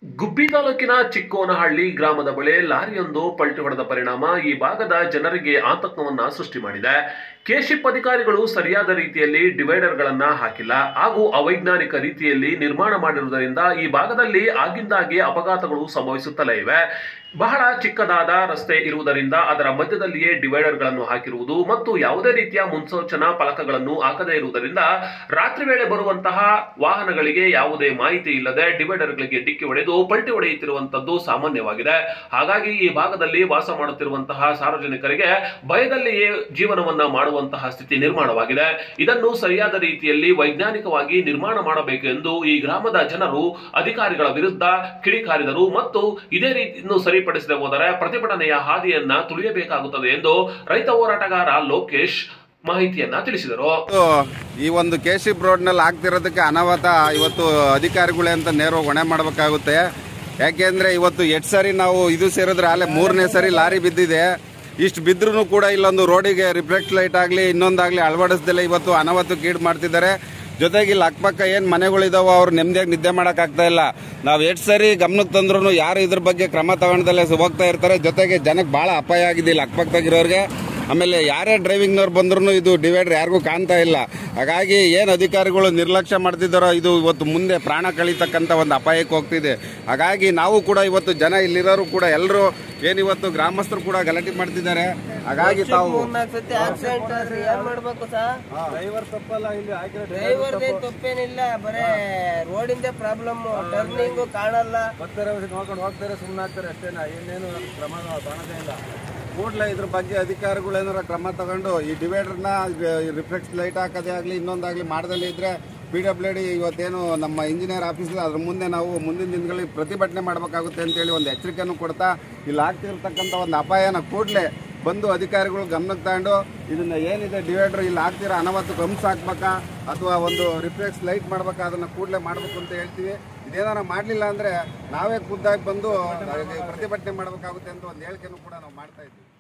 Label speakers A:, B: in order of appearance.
A: ಗುಬ್ಬಿ ತಾಲೂಕಿನ ಚಿಕ್ಕೋನಹಳ್ಳಿ ಗ್ರಾಮದ ಬಳಿ ಲಾರಿಯೊಂದು ಪಲ್ಟಿ ಹೊಡೆದ ಪರಿಣಾಮ ಈ ಭಾಗದ ಜನರಿಗೆ ಆತಂಕವನ್ನ ಸೃಷ್ಟಿ ಮಾಡಿದೆ ಕೆಶಿಪ್ ಅಧಿಕಾರಿಗಳು ಸರಿಯಾದ ರೀತಿಯಲ್ಲಿ ಡಿವೈಡರ್ಗಳನ್ನ ಹಾಕಿಲ್ಲ ಹಾಗೂ ಅವೈಜ್ಞಾನಿಕ ರೀತಿಯಲ್ಲಿ ನಿರ್ಮಾಣ ಮಾಡಿರುವುದರಿಂದ ಈ ಭಾಗದಲ್ಲಿ ಆಗಿಂದಾಗೆ ಅಪಘಾತಗಳು ಸಂಭವಿಸುತ್ತಲೇ ಇವೆ ಬಹಳ ಚಿಕ್ಕದಾದ ರಸ್ತೆ ಇರುವುದರಿಂದ ಅದರ ಮಧ್ಯದಲ್ಲಿಯೇ ಡಿವೈಡರ್ಗಳನ್ನು ಹಾಕಿರುವುದು ಮತ್ತು ಯಾವುದೇ ರೀತಿಯ ಮುನ್ಸೂಚನಾ ಫಲಕಗಳನ್ನು ಹಾಕದೇ ಇರುವುದರಿಂದ ರಾತ್ರಿ ವೇಳೆ ಬರುವಂತಹ ವಾಹನಗಳಿಗೆ ಯಾವುದೇ ಮಾಹಿತಿ ಇಲ್ಲದೆ ಡಿವೈಡರ್ಗಳಿಗೆ ಡಿಕ್ಕಿ ಹೊಡೆದು ಪಲ್ಟಿ ಹೊಡೆಯುತ್ತಿರುವಂತದ್ದು ಸಾಮಾನ್ಯವಾಗಿದೆ ಹಾಗಾಗಿ ಈ ಭಾಗದಲ್ಲಿ ವಾಸ ಮಾಡುತ್ತಿರುವಂತಹ ಸಾರ್ವಜನಿಕರಿಗೆ ಭಯದಲ್ಲಿಯೇ ಜೀವನವನ್ನ ಮಾಡುವಂತಹ ಸ್ಥಿತಿ ನಿರ್ಮಾಣವಾಗಿದೆ ಇದನ್ನು ಸರಿಯಾದ ರೀತಿಯಲ್ಲಿ ವೈಜ್ಞಾನಿಕವಾಗಿ ನಿರ್ಮಾಣ ಮಾಡಬೇಕು ಎಂದು ಈ ಗ್ರಾಮದ ಜನರು ಅಧಿಕಾರಿಗಳ ವಿರುದ್ಧ ಕಿಡಿಕಾರಿದರು ಮತ್ತು ಇದೇ ರೀತಿಯನ್ನು ಸರಿಪಡಿಸದೆ ಹೋದರೆ ಪ್ರತಿಭಟನೆಯ ಹಾದಿಯನ್ನ ತುಳಿಯಬೇಕಾಗುತ್ತದೆ ಎಂದು ರೈತ ಹೋರಾಟಗಾರ ಲೋಕೇಶ್ ಮಾಹಿತಿಯನ್ನ ತಿಳಿಸಿದರು
B: ಇವತ್ತು ಈ ಒಂದು ಕೇಶಿಪ್ ರೋಡ್ನಲ್ಲಿ ಆಗ್ತಿರೋದಕ್ಕೆ ಅನಾಹುತ ಇವತ್ತು ಅಧಿಕಾರಿಗಳೇ ಅಂತ ನೇರವಾಗಿ ಹೊಣೆ ಮಾಡಬೇಕಾಗುತ್ತೆ ಯಾಕೆಂದ್ರೆ ಇವತ್ತು ಎಷ್ಟು ಸರಿ ನಾವು ಇದು ಸೇರಿದ್ರೆ ಅಲ್ಲೇ ಮೂರನೇ ಸರಿ ಲಾರಿ ಬಿದ್ದಿದೆ ಇಷ್ಟು ಬಿದ್ರೂ ಕೂಡ ಇಲ್ಲೊಂದು ರೋಡಿಗೆ ರಿಫ್ಲೆಕ್ಟ್ ಲೈಟ್ ಆಗಲಿ ಇನ್ನೊಂದಾಗಲಿ ಅಳವಡಿಸ್ದಲೆ ಇವತ್ತು ಅನಾಹುತಕ್ಕೆ ಈಡು ಮಾಡ್ತಿದ್ದಾರೆ ಜೊತೆಗೆ ಇಲ್ಲಿ ಅಕ್ಕಪಕ್ಕ ಏನು ಮನೆಗಳಿದಾವೋ ಅವ್ರು ನೆಮ್ಮದಿಯಾಗಿ ನಿದ್ದೆ ಮಾಡೋಕ್ಕಾಗ್ತಾ ಇಲ್ಲ ನಾವು ಎಷ್ಟು ಸರಿ ಗಮನಕ್ಕೆ ತಂದ್ರೂ ಯಾರು ಇದ್ರ ಬಗ್ಗೆ ಕ್ರಮ ತಗೊಂಡದಲ್ಲೇ ಹೋಗ್ತಾ ಇರ್ತಾರೆ ಜೊತೆಗೆ ಜನಕ್ಕೆ ಭಾಳ ಅಪಾಯ ಆಗಿದೆ ಇಲ್ಲಿ ಅಕ್ಕಪಕ್ಕದಾಗಿರೋರಿಗೆ ಆಮೇಲೆ ಯಾರೇ ಡ್ರೈವಿಂಗ್ನವ್ರು ಬಂದ್ರೂ ಇದು ಡಿವೈಡರ್ ಯಾರಿಗೂ ಕಾಣ್ತಾ ಇಲ್ಲ ಹಾಗಾಗಿ ಏನು ಅಧಿಕಾರಿಗಳು ನಿರ್ಲಕ್ಷ್ಯ ಮಾಡ್ತಿದ್ದಾರೋ ಇದು ಇವತ್ತು ಮುಂದೆ ಪ್ರಾಣ ಕಳೀತಕ್ಕಂಥ ಒಂದು ಅಪಾಯಕ್ಕೆ ಹೋಗ್ತಿದೆ ಹಾಗಾಗಿ ನಾವು ಕೂಡ ಇವತ್ತು ಜನ ಇಲ್ಲಿರೋರು ಕೂಡ ಎಲ್ಲರೂ ಏನಿವತ್ತು ಗ್ರಾಮಸ್ಥರು ಕೂಡ ಗಲಾಟೆ ಮಾಡ್ತಿದ್ದಾರೆ ಹಾಗಾಗಿ ತಾವು
C: ಮೂರ್ನಾಲ್ಕು ಸತಿ ಆಕ್ಸಿಡೆಂಟ್ ಆದ್ರೆ ಏನ್ ಮಾಡ್ಬೇಕು ಸರ್
D: ಡ್ರೈವರ್ ತಪ್ಪಲ್ಲ ಇಲ್ಲಿ ಆಗಿರೋ
C: ಡ್ರೈವರ್ ತಪ್ಪೇನಿಲ್ಲ ಬರೇ ರೋಡಿಂದ ಪ್ರಾಬ್ಲಮ್ ಟರ್ನಿಂಗು ಕಾಣಲ್ಲ
D: ಬರ್ತಾರೆ ನೋಡ್ಕೊಂಡು ಹೋಗ್ತಾರೆ ಸುಮ್ಮನೆ ಆಗ್ತಾರೆ ಅಷ್ಟೇನಾ ಇನ್ನೇನು ಕ್ರಮ ಕಾಣದೇ ಇಲ್ಲ
B: ಕೂಡಲೇ ಇದ್ರ ಬಗ್ಗೆ ಅಧಿಕಾರಿಗಳು ಏನಾರ ಕ್ರಮ ತಗೊಂಡು ಈ ಡಿವೈಡರ್ನ ರಿಫ್ಲೆಕ್ಸ್ ಲೈಟ್ ಹಾಕೋದೇ ಆಗಲಿ ಇನ್ನೊಂದಾಗಲಿ ಮಾಡ್ದಲ್ಲೇ ಇದ್ರೆ ಪಿ ಡಬ್ಲ್ಯೂ ಡಿ ಇವತ್ತೇನು ನಮ್ಮ ಇಂಜಿನಿಯರ್ ಆಫೀಸ್ ಅದ್ರ ಮುಂದೆ ನಾವು ಮುಂದಿನ ದಿನಗಳಲ್ಲಿ ಪ್ರತಿಭಟನೆ ಮಾಡಬೇಕಾಗುತ್ತೆ ಅಂತೇಳಿ ಒಂದು ಎಚ್ಚರಿಕೆಯನ್ನು ಕೊಡ್ತಾ ಇಲ್ಲಿ ಆಗ್ತಿರ್ತಕ್ಕಂಥ ಒಂದು ಅಪಾಯನ ಕೂಡಲೇ ಬಂದು ಅಧಿಕಾರಿಗಳು ಗಮನಕ್ಕೆ ತಗೊಂಡು ಇದನ್ನ ಏನಿದೆ ಡಿವೈಡರ್ ಇಲ್ಲಿ ಆಗ್ತಿರೋ ಅನಾವತ್ತು ಗಮ್ಸ್ ಹಾಕ್ಬೇಕಾ ಅಥವಾ ಒಂದು ರಿಫ್ಲೆಕ್ಸ್ ಲೈಟ್ ಮಾಡ್ಬೇಕಾ ಅದನ್ನ ಕೂಡಲೇ ಮಾಡಬೇಕು ಅಂತ ಹೇಳ್ತೀವಿ ಇದೇನಾರ ಮಾಡಲಿಲ್ಲ ಅಂದ್ರೆ ನಾವೇ ಖುದ್ದಾಗಿ ಬಂದು ಪ್ರತಿಭಟನೆ ಮಾಡಬೇಕಾಗುತ್ತೆ ಅಂತ ಒಂದು ಹೇಳಿಕೆಯನ್ನು ಕೂಡ ನಾವು ಮಾಡ್ತಾ ಇದ್ದೀವಿ